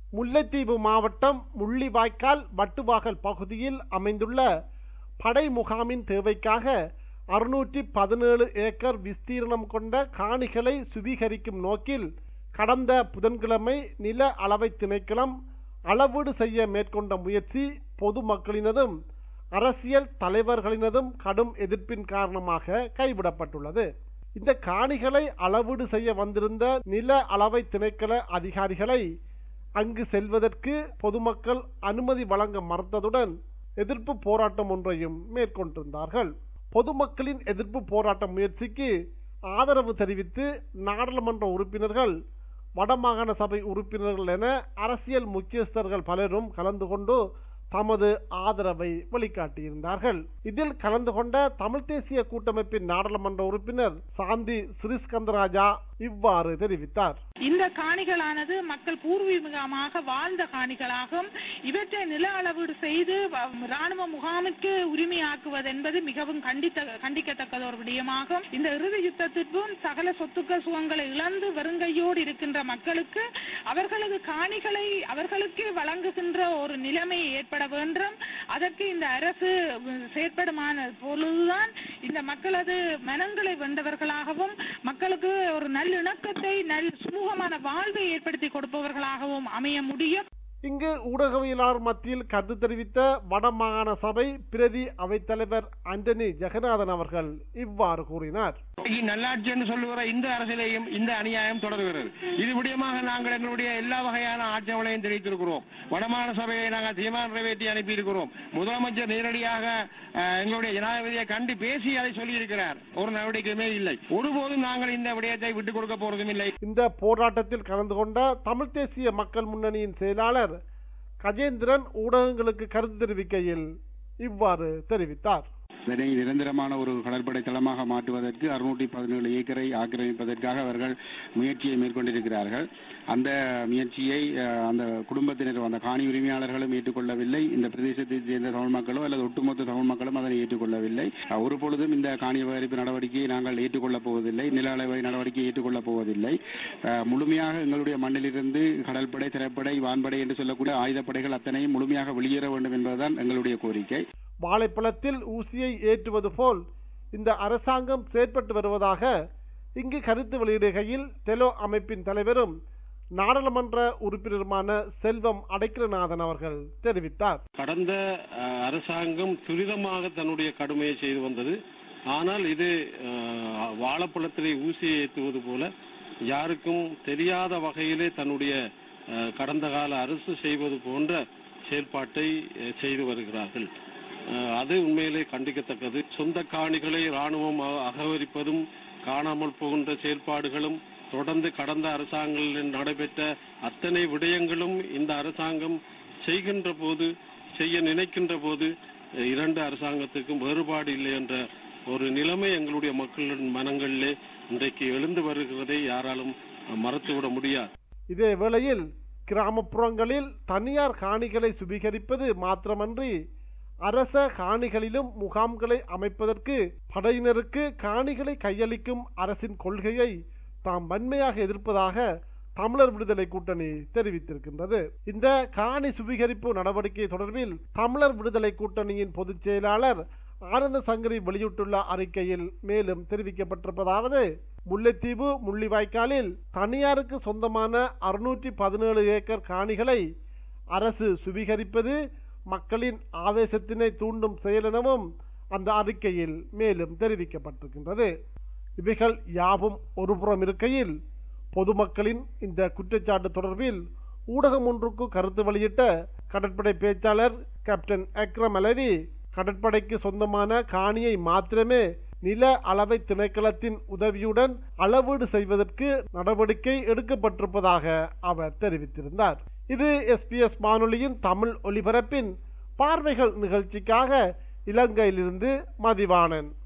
முல்லைத்தீவு மாவட்டம் முள்ளிவாய்க்கால் வட்டுவாகல் பகுதியில் அமைந்துள்ள படை முகாமின் தேவைக்காக அறுநூற்றி பதினேழு ஏக்கர் விஸ்தீர்ணம் கொண்ட காணிகளை சுவீகரிக்கும் நோக்கில் கடந்த புதன்கிழமை நில அளவை திணைக்களம் அளவீடு செய்ய மேற்கொண்ட முயற்சி பொதுமக்களினதும் அரசியல் தலைவர்களினதும் கடும் எதிர்ப்பின் காரணமாக கைவிடப்பட்டுள்ளது இந்த காணிகளை அளவீடு செய்ய வந்திருந்த நில அளவை திணைக்கள அதிகாரிகளை அங்கு செல்வதற்கு பொதுமக்கள் அனுமதி வழங்க மறுத்ததுடன் எதிர்ப்பு போராட்டம் ஒன்றையும் மேற்கொண்டிருந்தார்கள் பொதுமக்களின் எதிர்ப்பு போராட்ட முயற்சிக்கு ஆதரவு தெரிவித்து நாடாளுமன்ற உறுப்பினர்கள் வடமாகாண சபை உறுப்பினர்கள் என அரசியல் முக்கியஸ்தர்கள் பலரும் கலந்து கொண்டு தமது ஆதரவை வெளிக்காட்டியிருந்தார்கள் இதில் கலந்து கொண்ட தமிழ் தேசிய கூட்டமைப்பின் நாடாளுமன்ற உறுப்பினர் சாந்தி ஸ்ரீஸ்கந்தராஜா இவ்வாறு தெரிவித்தார் இந்த காணிகளானது மக்கள் பூர்வீகமாக வாழ்ந்த காணிகளாகும் இவற்றை நில அளவீடு செய்து வ- ராணுவ முகாமுக்கு உரிமையாக்குவது என்பது மிகவும் கண்டித்த கண்டிக்கத்தக்கது ஒரு விடயமாகும் இந்த இறுதி யுத்தத்திற்கும் சகல சொத்துக்கள் சுகங்களை இழந்து வெறுங்கையோடு இருக்கின்ற மக்களுக்கு அவர்களது காணிகளை அவர்களுக்கே வழங்குகின்ற ஒரு நிலைமை ஏற்பட வேண்டும் அதற்கு இந்த அரசு செயற்படுமான பொழுதுதான் இந்த மக்களது மனங்களை வென்றவர்களாகவும் மக்களுக்கு ஒரு நல்லிணக்கத்தை நல் சுமூகமான வாழ்வை ஏற்படுத்தி கொடுப்பவர்களாகவும் அமைய முடியும் இங்கு ஊடகவியலாளர் மத்தியில் கருத்து தெரிவித்த வடமாகாண சபை பிரதி அவைத்தலைவர் ஆண்டனி ஜெகநாதன் அவர்கள் இவ்வாறு கூறினார் இன்னைக்கு நல்லாட்சி என்று சொல்லுகிற இந்த அரசியலையும் இந்த அநியாயம் தொடர்கிறது இது விடயமாக நாங்கள் எங்களுடைய எல்லா வகையான ஆட்சேபனையும் தெரிவித்திருக்கிறோம் வடமாகாண சபையை நாங்கள் தீர்மானம் நிறைவேற்றி அனுப்பியிருக்கிறோம் முதலமைச்சர் நேரடியாக அஹ், எங்களுடைய ஜனாதிபதியை கண்டு பேசி அதை சொல்லியிருக்கிறார் ஒரு நடவடிக்கையுமே இல்லை ஒருபோதும் நாங்கள் இந்த விடயத்தை விட்டுக் கொடுக்க போறதும் இல்லை இந்த போராட்டத்தில் கலந்து கொண்ட தமிழ் தேசிய மக்கள் முன்னணியின் செயலாளர் கஜேந்திரன் ஊடகங்களுக்கு கருத்து தெரிவிக்கையில் இவ்வாறு தெரிவித்தார் இதனை நிரந்தரமான ஒரு கடற்படை தளமாக மாற்றுவதற்கு அறுநூற்றி பதினேழு ஏக்கரை ஆக்கிரமிப்பதற்காக அவர்கள் முயற்சியை மேற்கொண்டிருக்கிறார்கள் அந்த முயற்சியை அஹ், அந்த குடும்பத்தினர் அந்த காணி உரிமையாளர்களும் ஏற்றுக்கொள்ளவில்லை இந்த பிரதேசத்தைச் சேர்ந்த தமிழ் மக்களோ அல்லது ஒட்டுமொத்த தமிழ் மக்களும் அதனை ஏற்றுக்கொள்ளவில்லை அஹ், ஒரு பொழுதும் இந்த காணி அபகரிப்பு நடவடிக்கையை நாங்கள் ஏற்றுக்கொள்ளப் போவதில்லை நில அளவை நடவடிக்கையை ஏற்றுக்கொள்ளப் போவதில்லை அஹ், முழுமையாக எங்களுடைய மண்ணிலிருந்து கடற்படை திரைப்படை வான்படை என்று சொல்லக்கூடிய ஆயுதப்படைகள் அத்தனையும் முழுமையாக வெளியேற வேண்டும் என்பதுதான் எங்களுடைய கோரிக்கை வாழைப்பழத்தில் ஊசியை ஏற்றுவது போல் இந்த அரசாங்கம் செயற்பட்டு வருவதாக இங்கு கருத்து வெளியிடுகையில் டெலோ அமைப்பின் தலைவரும் நாடாளுமன்ற உறுப்பினருமான செல்வம் அடைக்கலநாதன் அவர்கள் தெரிவித்தார் கடந்த அஹ், அரசாங்கம் துரிதமாக தன்னுடைய கடுமையை செய்து வந்தது ஆனால் இது அஹ், வாழைப்பழத்திலே ஊசியை ஏற்றுவது போல யாருக்கும் தெரியாத வகையிலே தன்னுடைய அஹ், கடந்த கால அரசு செய்வது போன்ற செயல்பாட்டை அஹ், செய்து வருகிறார்கள் அஹ், அது உண்மையிலே கண்டிக்கத்தக்கது சொந்த காணிகளை ராணுவம் அ- அகவரிப்பதும் காணாமல் போகின்ற செயல்பாடுகளும் தொடர்ந்து கடந்த அரசாங்கங்களில் நடைபெற்ற அத்தனை விடயங்களும் இந்த அரசாங்கம் செய்கின்ற போது செய்ய நினைக்கின்ற போது அஹ், இரண்டு அரசாங்கத்துக்கும் வேறுபாடு இல்லை என்ற ஒரு நிலைமை எங்களுடைய மக்களின் மனங்களிலே இன்றைக்கு எழுந்து வருகிறதை யாராலும் அஹ், மறுத்துவிட முடியாது இதே வேளையில் கிராமப்புறங்களில் தனியார் காணிகளை சுபீகரிப்பது மாத்திரமன்றி அரச காணிகளிலும் முகாம்களை அமைப்பதற்கு படையினருக்கு காணிகளை கையளிக்கும் அரசின் கொள்கையை தாம் வன்மையாக எதிர்ப்பதாக தமிழர் விடுதலை கூட்டணி தெரிவித்திருக்கின்றது இந்த காணி சுவீகரிப்பு நடவடிக்கை தொடர்பில் தமிழர் விடுதலை கூட்டணியின் பொதுச் செயலாளர் ஆனந்த சங்கரி வெளியிட்டுள்ள அறிக்கையில் மேலும் தெரிவிக்கப்பட்டிருப்பதாவது முல்லைத்தீவு முள்ளிவாய்க்காலில் தனியாருக்கு சொந்தமான அறுநூற்றி பதினேழு ஏக்கர் காணிகளை அரசு சுவீகரிப்பது மக்களின் ஆவேசத்தினை தூண்டும் செயல் எனவும் அந்த அறிக்கையில் மேலும் தெரிவிக்கப்பட்டிருக்கின்றது இவைகள் யாவும் ஒருபுறம் இருக்கையில் பொதுமக்களின் இந்த குற்றச்சாட்டு தொடர்பில் ஊடகம் ஒன்றுக்கு கருத்து வெளியிட்ட கடற்படை பேச்சாளர் கேப்டன் அக்ரம் அலவி கடற்படைக்கு சொந்தமான காணியை மாத்திரமே நில அளவை திணைக்களத்தின் உதவியுடன் அளவீடு செய்வதற்கு நடவடிக்கை எடுக்கப்பட்டிருப்பதாக அவர் தெரிவித்திருந்தார் இது எஸ்பிஎஸ் வானொலியின் தமிழ் ஒலிபரப்பின் பார்வைகள் நிகழ்ச்சிக்காக இலங்கையிலிருந்து மதிவாணன்